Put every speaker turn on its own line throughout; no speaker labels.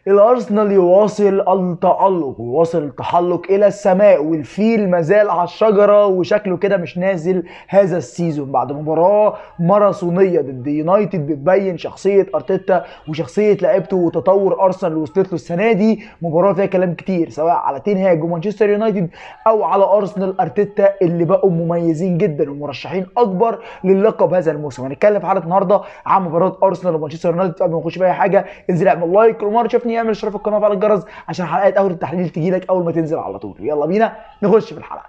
الارسنال يواصل التألق ويواصل التحلق الى السماء والفيل مازال على الشجره وشكله كده مش نازل هذا السيزون بعد مباراه ماراثونيه ضد يونايتد بتبين شخصيه ارتيتا وشخصيه لعيبته وتطور ارسنال اللي وصلت له السنه دي مباراه فيها كلام كتير سواء على تنهاج ومانشستر يونايتد او على ارسنال ارتيتا اللي بقوا مميزين جدا ومرشحين اكبر للقب هذا الموسم هنتكلم في حلقه النهارده عن مباراه ارسنال ومانشستر يونايتد قبل ما نخش في اي حاجه انزل اعمل لايك كل مره تشوفني اعمل اشتراك في القناه وفعل الجرس عشان حلقات اول التحليل تجي لك اول ما تنزل على طول يلا بينا نخش في الحلقه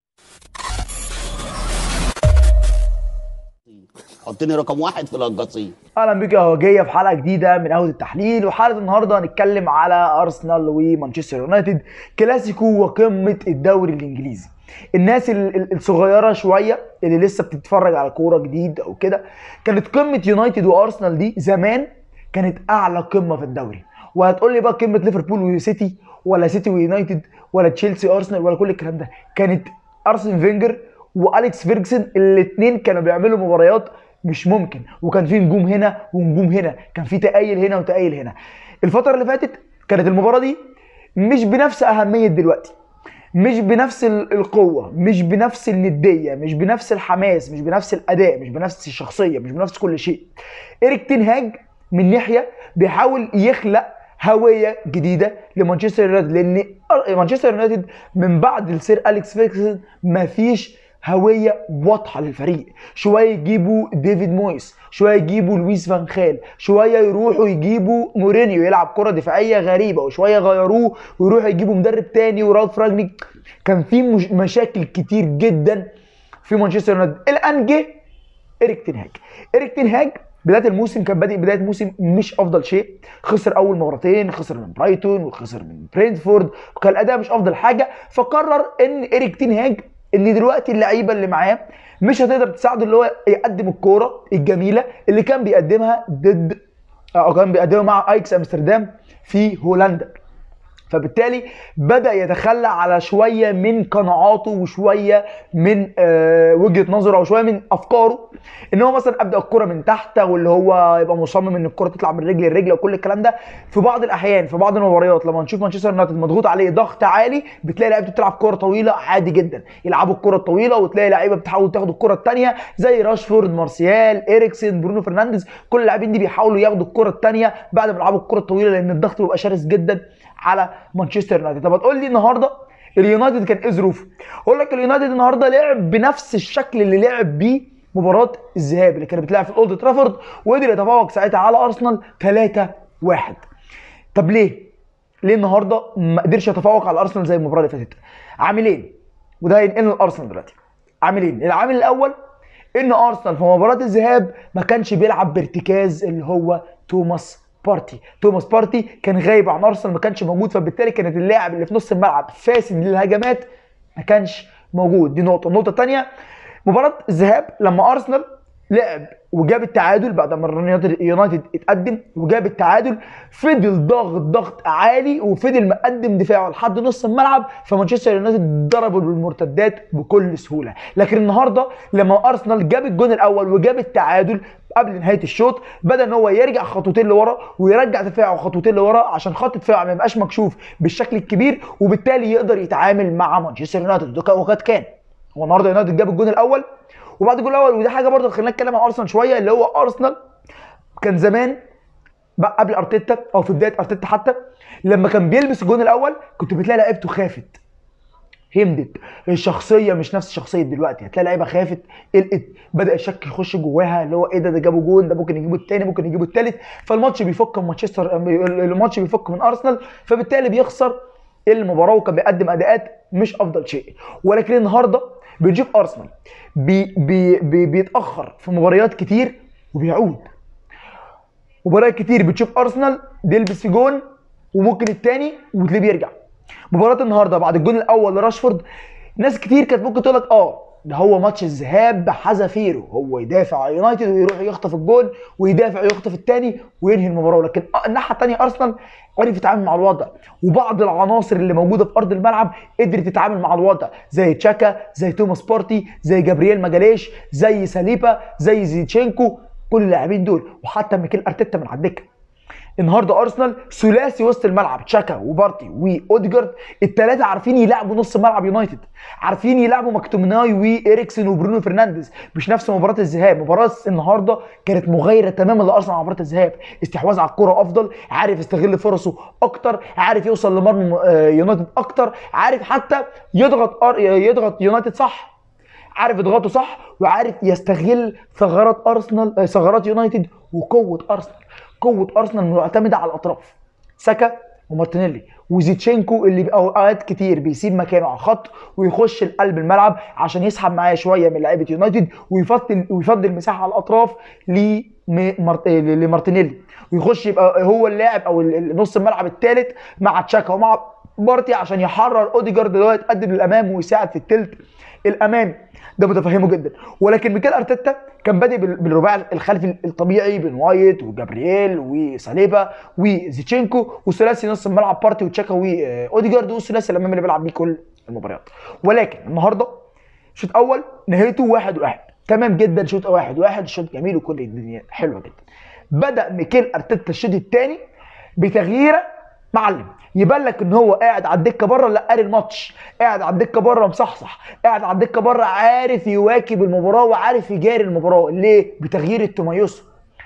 حطني رقم واحد في القصيم
اهلا بك يا هوجيه في حلقه جديده من قهوه التحليل وحلقه النهارده هنتكلم على ارسنال ومانشستر يونايتد كلاسيكو وقمه الدوري الانجليزي الناس ال- ال- الصغيره شويه اللي لسه بتتفرج على كوره جديد او كده كانت قمه يونايتد وارسنال دي زمان كانت اعلى قمه في الدوري وهتقول لي بقى قمه ليفربول وسيتي ولا سيتي ويونايتد ولا تشيلسي ارسنال ولا كل الكلام ده كانت ارسن فينجر واليكس فيرجسون الاثنين كانوا بيعملوا مباريات مش ممكن وكان في نجوم هنا ونجوم هنا كان في تأيل هنا وتأيل هنا الفترة اللي فاتت كانت المباراة دي مش بنفس أهمية دلوقتي مش بنفس ال- القوة مش بنفس الندية مش بنفس الحماس مش بنفس الأداء مش بنفس الشخصية مش بنفس كل شيء إيريك تنهاج من ناحية بيحاول يخلق هوية جديدة لمانشستر يونايتد لأن مانشستر يونايتد من بعد السير أليكس فيرجسون مفيش هويه واضحه للفريق شويه يجيبوا ديفيد مويس شويه يجيبوا لويس فان خال شويه يروحوا يجيبوا مورينيو يلعب كره دفاعيه غريبه وشويه يغيروه ويروحوا يجيبوا مدرب تاني ورالف راجنيك كان في مش مشاكل كتير جدا في مانشستر يونايتد الان جه ايريك تنهاج ايريك تنهاج بدايه الموسم كان بادئ بدايه موسم مش افضل شيء خسر اول مرتين خسر من برايتون وخسر من برينتفورد وكان الاداء مش افضل حاجه فقرر ان ايريك تنهاج ان دلوقتي اللعيبه اللي معاه مش هتقدر تساعده اللي هو يقدم الكوره الجميله اللي كان بيقدمها ضد او كان بيقدمها مع ايكس امستردام في هولندا فبالتالي بدا يتخلى على شويه من قناعاته وشويه من آه وجهه نظره او شويه من افكاره ان هو مثلا ابدا الكره من تحت واللي هو يبقى مصمم ان الكره تطلع من رجل لرجل وكل الكلام ده في بعض الاحيان في بعض المباريات لما نشوف مانشستر يونايتد مضغوط عليه ضغط عالي بتلاقي لعيبه بتلعب كره طويله عادي جدا يلعبوا الكره الطويله وتلاقي لعيبه بتحاول تاخد الكره الثانيه زي راشفورد مارسيال اريكسن برونو فرنانديز كل اللاعبين دي بيحاولوا ياخدوا الكره الثانيه بعد ما يلعبوا الكره الطويله لان الضغط بيبقى شرس جدا على مانشستر يونايتد طب هتقول لي النهارده اليونايتد كان ايه ظروفه؟ اقول لك اليونايتد النهارده لعب بنفس الشكل اللي لعب بيه مباراه الذهاب اللي كانت بتلعب في الاولد ترافورد وقدر يتفوق ساعتها على ارسنال 3 1 طب ليه؟ ليه النهارده ما قدرش يتفوق على ارسنال زي المباراه اللي فاتت؟ عاملين وده هينقلنا لارسنال دلوقتي عاملين العامل الاول ان ارسنال في مباراه الذهاب ما كانش بيلعب بارتكاز اللي هو توماس بارتي توماس بارتي كان غايب عن ارسنال ما كانش موجود فبالتالي كانت اللاعب اللي في نص الملعب فاسد للهجمات ما كانش موجود دي نقطه النقطه الثانيه مباراه الذهاب لما ارسنال لعب وجاب التعادل بعد ما يونايتد اتقدم وجاب التعادل فضل ضاغط ضغط عالي وفضل مقدم دفاعه لحد نص الملعب فمانشستر يونايتد ضربوا بالمرتدات بكل سهوله لكن النهارده لما ارسنال جاب الجون الاول وجاب التعادل قبل نهايه الشوط بدا ان هو يرجع خطوتين لورا ويرجع دفاعه خطوتين لورا عشان خط دفاعه ما يبقاش مكشوف بالشكل الكبير وبالتالي يقدر يتعامل مع مانشستر يونايتد وقد كان هو النهارده يونايتد جاب الجون الاول وبعد الجول الاول ودي حاجه برضه خلينا نتكلم عن ارسنال شويه اللي هو ارسنال كان زمان بقى قبل ارتيتا او في بدايه ارتيتا حتى لما كان بيلبس الجون الاول كنت بتلاقي لعيبته خافت همدت الشخصيه مش نفس شخصيه دلوقتي هتلاقي لعيبه خافت قلقت بدا الشك يخش جواها اللي هو ايه ده ده جابوا جون ده ممكن يجيبوا الثاني ممكن يجيبوا الثالث فالماتش بيفك من مانشستر الماتش بيفك من ارسنال فبالتالي بيخسر المباراه وكان بيقدم اداءات مش افضل شيء ولكن النهارده بنشوف ارسنال بي بي بي بيتاخر في مباريات كتير وبيعود مباريات كتير بتشوف ارسنال بيلبس في جون وممكن الثاني وتلاقيه بيرجع مباراه النهارده بعد الجون الاول لراشفورد ناس كتير كانت ممكن تقول لك اه ده هو ماتش الذهاب بحذافيره هو يدافع على يونايتد ويروح يخطف الجون ويدافع ويخطف الثاني وينهي المباراه لكن الناحيه الثانيه ارسنال عرف يتعامل مع الوضع وبعض العناصر اللي موجوده في ارض الملعب قدرت تتعامل مع الوضع زي تشاكا زي توماس بارتي زي جابرييل ماجاليش زي ساليبا زي زيتشينكو كل اللاعبين دول وحتى ميكيل ارتيتا من على الدكه النهارده ارسنال ثلاثي وسط الملعب تشاكا وبارتي واوديجارد الثلاثه عارفين يلعبوا نص ملعب يونايتد عارفين يلعبوا مكتومناي واريكسن وبرونو فرنانديز مش نفس مباراه الذهاب مباراه النهارده كانت مغايره تماما لارسنال على مباراه الذهاب استحواذ على الكره افضل عارف يستغل فرصه اكتر عارف يوصل لمرمى آه، يونايتد اكتر عارف حتى يضغط أر... يضغط يونايتد صح عارف يضغطه صح وعارف يستغل ثغرات ارسنال آه، ثغرات يونايتد وقوه ارسنال قوه ارسنال معتمده على الاطراف ساكا ومارتينيلي وزيتشينكو اللي بي- اوقات كتير بيسيب مكانه على الخط ويخش لقلب الملعب عشان يسحب معاه شويه من لعيبه يونايتد ويفضل ويفضل مساحه على الاطراف لمارت- آه، لمارتينيلي ويخش يبقى هو اللاعب او ال- ال- نص الملعب الثالث مع تشاكا ومع بارتي عشان يحرر اوديجارد اللي هو يتقدم للامام ويساعد في التلت الامامي ده متفهمه جدا ولكن ميكيل ارتيتا كان بادئ بال- بالرباعي الخلفي الطبيعي بين وايت وجابرييل وساليبا وزيتشينكو وثلاثي نص الملعب بارتي وتشاكا واوديجارد والثلاثي الامامي اللي بيلعب بيه كل المباريات ولكن النهارده شوط اول نهايته واحد واحد تمام جدا شوط واحد واحد شوط جميل وكل الدنيا حلوه جدا بدا ميكيل ارتيتا الشوط الثاني بتغييره معلم يبان لك ان هو قاعد على الدكه بره لا قاري الماتش قاعد على الدكه بره مصحصح قاعد على الدكه بره عارف يواكب المباراه وعارف يجاري المباراه ليه بتغيير تومايوسو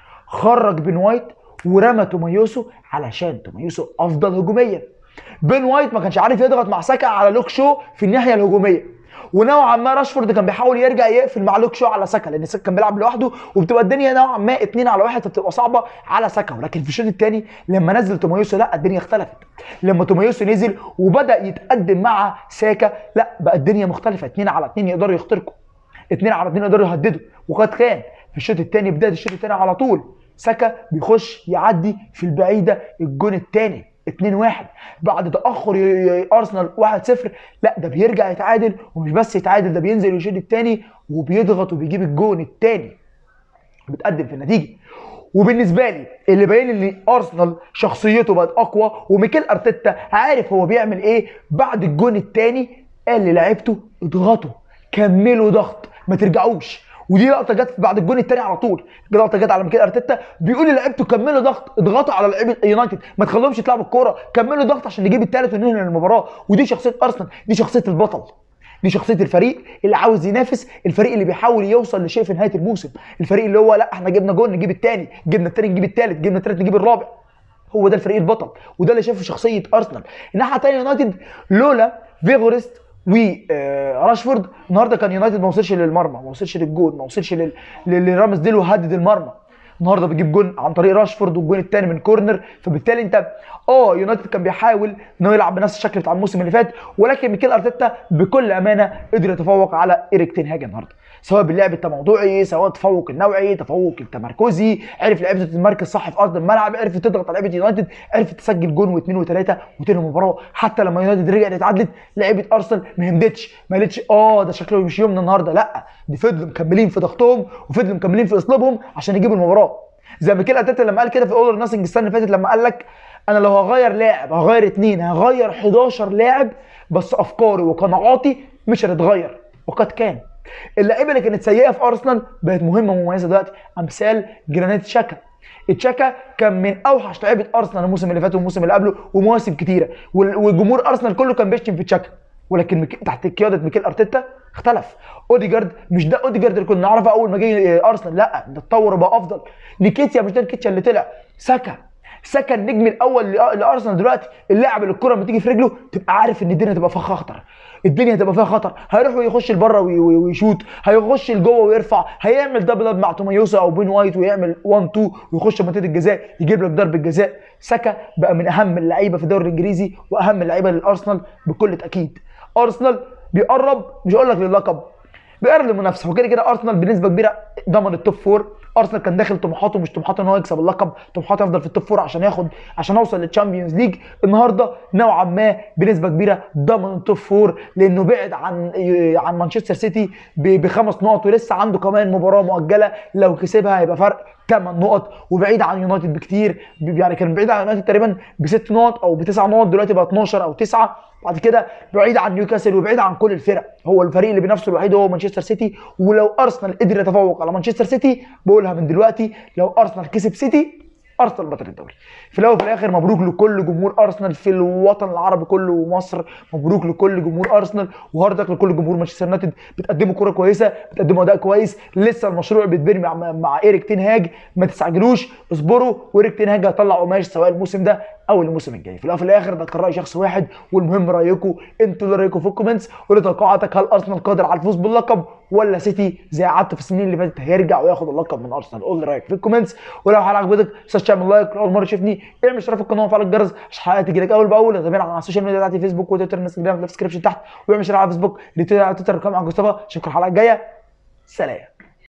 خرج بين وايت ورمى تومايوسو علشان تومايوسو افضل هجوميا بين وايت ما كانش عارف يضغط مع ساكا على لوك شو في الناحيه الهجوميه ونوعا ما راشفورد كان بيحاول يرجع يقفل مع لوك شو على ساكا لان ساكا كان بيلعب لوحده وبتبقى الدنيا نوعا ما اتنين على واحد فبتبقى صعبه على ساكا ولكن في الشوط الثاني لما نزل تومايوسو لا الدنيا اختلفت لما تومايوسو نزل وبدا يتقدم مع ساكا لا بقى الدنيا مختلفه اتنين على اتنين يقدروا يخترقوا اتنين على اتنين يقدروا يهددوا وقد كان في الشوط الثاني بدايه الشوط الثاني على طول ساكا بيخش يعدي في البعيده الجون الثاني 2 1 بعد تاخر ي- ي- ارسنال 1 0 لا ده بيرجع يتعادل ومش بس يتعادل ده بينزل الشوط الثاني وبيضغط وبيجيب الجون الثاني بتقدم في النتيجه وبالنسبه لي اللي باين لي ان ارسنال شخصيته بقت اقوى وميكيل ارتيتا عارف هو بيعمل ايه بعد الجون الثاني قال للاعيبته اضغطوا كملوا ضغط ما ترجعوش ودي لقطه جت بعد الجون الثاني على طول دي لقطه جت على ميكيل ارتيتا بيقول للاعيبته كملوا ضغط اضغطوا على لعيبه يونايتد ما تخليهمش يطلعوا بالكوره كملوا ضغط عشان نجيب الثالث وننهي المباراه ودي شخصيه ارسنال دي شخصيه البطل دي شخصيه الفريق اللي عاوز ينافس الفريق اللي بيحاول يوصل لشيء في نهايه الموسم الفريق اللي هو لا احنا جبنا جول نجيب الثاني جبنا الثاني نجيب الثالث جبنا الثالث نجيب الرابع هو ده الفريق البطل وده اللي شافه شخصيه ارسنال الناحيه الثانيه يونايتد لولا فيغورست وراشفورد النهارده كان يونايتد ما وصلش للمرمى ما وصلش للجول ما وصلش لل- لل- لرامز ديل وهدد المرمى النهارده بيجيب جون عن طريق راشفورد والجون الثاني من كورنر فبالتالي انت اه يونايتد كان بيحاول ان هو يلعب بنفس الشكل بتاع الموسم اللي فات ولكن ميكيل ارتيتا بكل امانه قدر يتفوق على ايريك تين هاج النهارده سواء باللعب التموضعي سواء التفوق النوعي تفوق التمركزي عرف لعيبته تتمركز صح في ارض الملعب عرفت تضغط على لعيبه يونايتد عرفت تسجل جون واثنين وثلاثه وتنهي المباراه حتى لما يونايتد رجعت اتعادلت لعيبه ارسنال ما همدتش ما قالتش اه ده شكله مش يومنا النهارده لا دي فضلوا مكملين في ضغطهم وفضلوا مكملين في اسلوبهم عشان يجيبوا المباراه زي ما ميكيل ارتيتا لما قال كده في اول ناسنج السنه اللي فاتت لما قال لك انا لو هغير لاعب هغير اثنين هغير 11 لاعب بس افكاري وقناعاتي مش هتتغير وقد كان اللعيبه اللي كانت سيئه في ارسنال بقت مهمه ومميزه دلوقتي امثال جرانيت شاكا تشاكا كان من اوحش لعيبه ارسنال الموسم اللي فات والموسم اللي قبله ومواسم كتيره وال- وجمهور ارسنال كله كان بيشتم في تشاكا ولكن مك... تحت قياده ميكيل ارتيتا اختلف اوديجارد مش ده اوديجارد اللي كنا نعرفه اول ما جه ارسنال لا ده اتطور وبقى افضل نيكيتيا مش ده نيكيتيا اللي طلع ساكا ساكا النجم الاول لأ- لارسنال دلوقتي اللاعب اللي الكره لما تيجي في رجله تبقى عارف ان الدنيا تبقى فيها خطر الدنيا هتبقى فيها خطر هيروح ويخش لبره وي- وي- ويشوط هيخش لجوه ويرفع هيعمل دبل اب مع تومايوسا او بين وايت ويعمل 1 2 ويخش منطقه الجزاء يجيب لك ضربه جزاء ساكا بقى من اهم اللعيبه في الدوري الانجليزي واهم اللعيبه للارسنال بكل تاكيد ارسنال بيقرب مش هقول لك للقب بيقرب للمنافسه وكده كده ارسنال بنسبه كبيره ضمن التوب فور ارسنال كان داخل طموحاته مش طموحاته ان هو يكسب اللقب طموحاته يفضل في التوب فور عشان ياخد عشان اوصل للتشامبيونز ليج النهارده نوعا ما بنسبه كبيره ضمن التوب فور لانه بعد عن عن مانشستر سيتي ب- بخمس نقط ولسه عنده كمان مباراه مؤجله لو كسبها هيبقى فرق 8 نقط وبعيد عن يونايتد بكتير ب- يعني كان بعيد عن يونايتد تقريبا بست نقط او بتسع نقط دلوقتي بقى 12 او 9 بعد كده بعيد عن نيوكاسل وبعيد عن كل الفرق هو الفريق اللي بنفسه الوحيد هو مانشستر سيتي ولو ارسنال قدر يتفوق على مانشستر سيتي بقولها من دلوقتي لو ارسنال كسب سيتي ارسنال بطل الدوري في الاول وفي الاخر مبروك لكل جمهور ارسنال في الوطن العربي كله ومصر مبروك لكل جمهور ارسنال وهارد لك لكل جمهور مانشستر يونايتد بتقدموا كوره كويسه بتقدموا اداء كويس لسه المشروع بيتبني مع, مع ايريك تين هاج ما تستعجلوش اصبروا وايريك تين هاج هيطلع قماش سواء الموسم ده او الموسم الجاي في الاول وفي الاخر ده كان راي شخص واحد والمهم رايكم انتوا اللي رايكم في الكومنتس قولوا توقعاتك هل ارسنال قادر على الفوز باللقب ولا سيتي زي عادته في السنين اللي فاتت هيرجع وياخد اللقب من ارسنال قول لي رايك في الكومنتس ولو الحلقه عجبتك ما تنساش تعمل لايك لو اول مره تشوفني اعمل اشتراك في القناه وفعل الجرس عشان الحلقات تجي لك اول باول تابعنا على السوشيال ميديا بتاعتي فيسبوك وتويتر انستجرام في الديسكربشن تحت واعمل شير على فيسبوك ريتويت على تويتر كمان على مصطفى اشوفكم الحلقه الجايه سلام